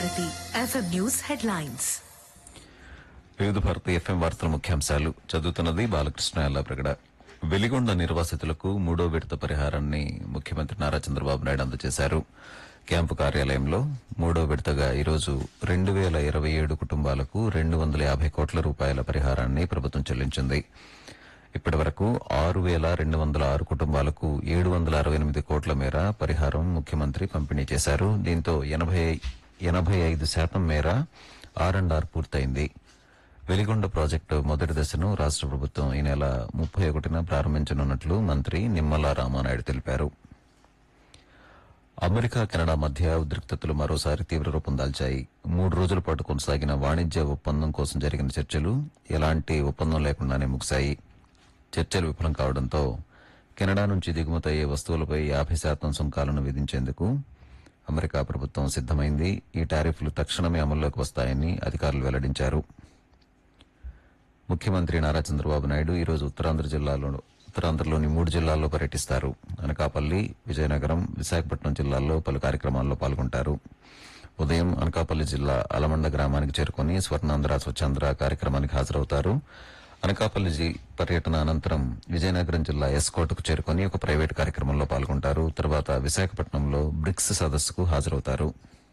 Bharati FM news headlines వివిధ Bharati FM వార్తల ముఖ్యాంశాలు చదువుతున్నది బాలకృష్ణ ఎల్లాప్రగడ వెలిగొండ నిర్వాసితులకు మూడో విడత పరిహారాన్ని ముఖ్యమంత్రి నారా చంద్రబాబు నాయుడు అందజేశారు క్యాంపు కార్యాలయంలో మూడో విడతగా ఈరోజు రెండు వేల ఇరవై ఏడు కుటుంబాలకు రెండు వందల యాభై కోట్ల రూపాయల పరిహారాన్ని ప్రభుత్వం చెల్లించింది ఇప్పటి వరకు ఆరు వేల రెండు వందల ఆరు కుటుంబాలకు ఏడు వందల అరవై ఎనిమిది కోట్ల మేర పరిహారం ముఖ్యమంత్రి పంపిణీ చేశారు దీంతో ఎనభై ఎనభై ఐదు శాతం మేర ఆర్ అండ్ ఆర్ పూర్తయింది వెలిగొండ ప్రాజెక్టు మొదటి దశను రాష్ట ప్రభుత్వం ఈ నెల ముప్పై ఒకటిన ప్రారంభించనున్నట్లు మంత్రి నిమ్మల రామానాయుడు తెలిపారు అమెరికా కెనడా మధ్య ఉద్రిక్తతలు మరోసారి తీవ్ర రూపం దాల్చాయి మూడు రోజుల పాటు కొనసాగిన వాణిజ్య ఒప్పందం కోసం జరిగిన చర్చలు ఎలాంటి ఒప్పందం లేకుండానే ముగిశాయి చర్చలు విఫలం కావడంతో కెనడా నుంచి దిగుమతయ్యే వస్తువులపై యాభై శాతం సుంకాలను విధించేందుకు అమెరికా ప్రభుత్వం సిద్దమైంది ఈ టారిఫ్లు తక్షణమే అమల్లోకి వస్తాయని అధికారులు వెల్లడించారు ముఖ్యమంత్రి నారా చంద్రబాబు నాయుడు ఈరోజు ఉత్తరాంధ్ర జిల్లాలో ఉత్తరాంధ్రలోని మూడు జిల్లాల్లో పర్యటిస్తారు అనకాపల్లి విజయనగరం విశాఖపట్నం జిల్లాల్లో పలు కార్యక్రమాల్లో పాల్గొంటారు ఉదయం అనకాపల్లి జిల్లా అలమండ గ్రామానికి చేరుకుని స్వర్ణాంధ్ర స్వచ్ఛాంధ్ర కార్యక్రమానికి హాజరవుతారు అనకాపల్లి జి- పర్యటన అనంతరం విజయనగరం జిల్లా ఎస్కోట్కు చేరుకుని ఒక ప్రైవేట్ కార్యక్రమంలో పాల్గొంటారు తర్వాత విశాఖపట్నంలో బ్రిక్స్ సదస్సుకు హాజరవుతారు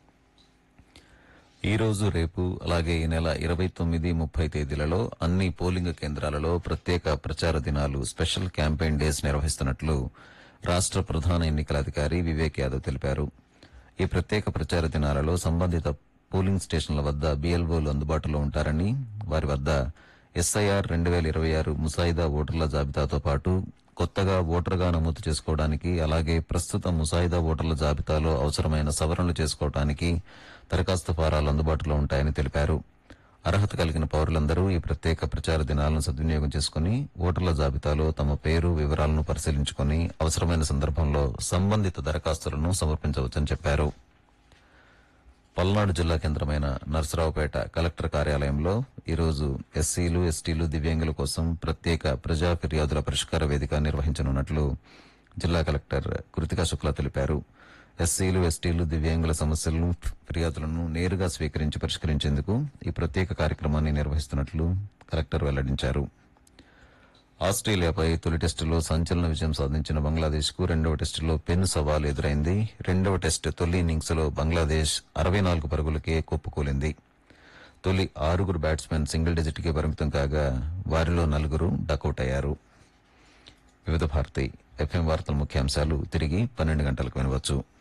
ఈ రోజు రేపు అలాగే ఈ నెల ఇరవై తొమ్మిది ముప్పై తేదీలలో అన్ని పోలింగ్ కేంద్రాలలో ప్రత్యేక ప్రచార దినాలు స్పెషల్ క్యాంపెయిన్ డేస్ నిర్వహిస్తున్నట్లు రాష్ట ప్రధాన ఎన్నికల అధికారి వివేక్ యాదవ్ తెలిపారు ఈ ప్రత్యేక ప్రచార దినాలలో సంబంధిత పోలింగ్ స్టేషన్ల వద్ద బీఎల్ఓలు అందుబాటులో ఉంటారని వారి వద్ద ఎస్ఐఆర్ రెండు వేల ఇరవై ఆరు ముసాయిదా ఓటర్ల జాబితాతో పాటు కొత్తగా ఓటర్గా నమోదు చేసుకోవడానికి అలాగే ప్రస్తుత ముసాయిదా ఓటర్ల జాబితాలో అవసరమైన సవరణలు చేసుకోవడానికి దరఖాస్తు ఫారాలు అందుబాటులో ఉంటాయని తెలిపారు అర్హత కలిగిన పౌరులందరూ ఈ ప్రత్యేక ప్రచార దినాలను సద్వినియోగం చేసుకుని ఓటర్ల జాబితాలో తమ పేరు వివరాలను పరిశీలించుకుని అవసరమైన సందర్భంలో సంబంధిత దరఖాస్తులను సమర్పించవచ్చని చెప్పారు పల్నాడు జిల్లా కేంద్రమైన నర్సరావుపేట కలెక్టర్ కార్యాలయంలో ఈరోజు ఎస్సీలు ఎస్టీలు దివ్యాంగుల కోసం ప్రత్యేక ప్రజా ఫిర్యాదుల పరిష్కార వేదిక నిర్వహించనున్నట్లు జిల్లా కలెక్టర్ కృతికా శుక్లా తెలిపారు ఎస్సీలు ఎస్టీలు దివ్యాంగుల సమస్యలను ఫిర్యాదులను నేరుగా స్వీకరించి పరిష్కరించేందుకు ఈ ప్రత్యేక కార్యక్రమాన్ని నిర్వహిస్తున్నట్లు కలెక్టర్ వెల్లడించారు ఆస్ట్రేలియాపై తొలి టెస్టులో సంచలన విజయం సాధించిన బంగ్లాదేశ్ కు రెండవ టెస్టులో పెను సవాల్ ఎదురైంది రెండవ టెస్టు తొలి ఇన్నింగ్స్ లో బంగ్లాదేశ్ అరవై నాలుగు పరుగులకే కొప్పుకూలింది తొలి ఆరుగురు బ్యాట్స్మెన్ సింగిల్ డిజిట్ కి పరిమితం కాగా వారిలో నలుగురు డకౌట్ అయ్యారు వివిధ భారతి ఎఫ్ఎం వార్తల ముఖ్యాంశాలు తిరిగి పన్నెండు గంటలకు వినవచ్చు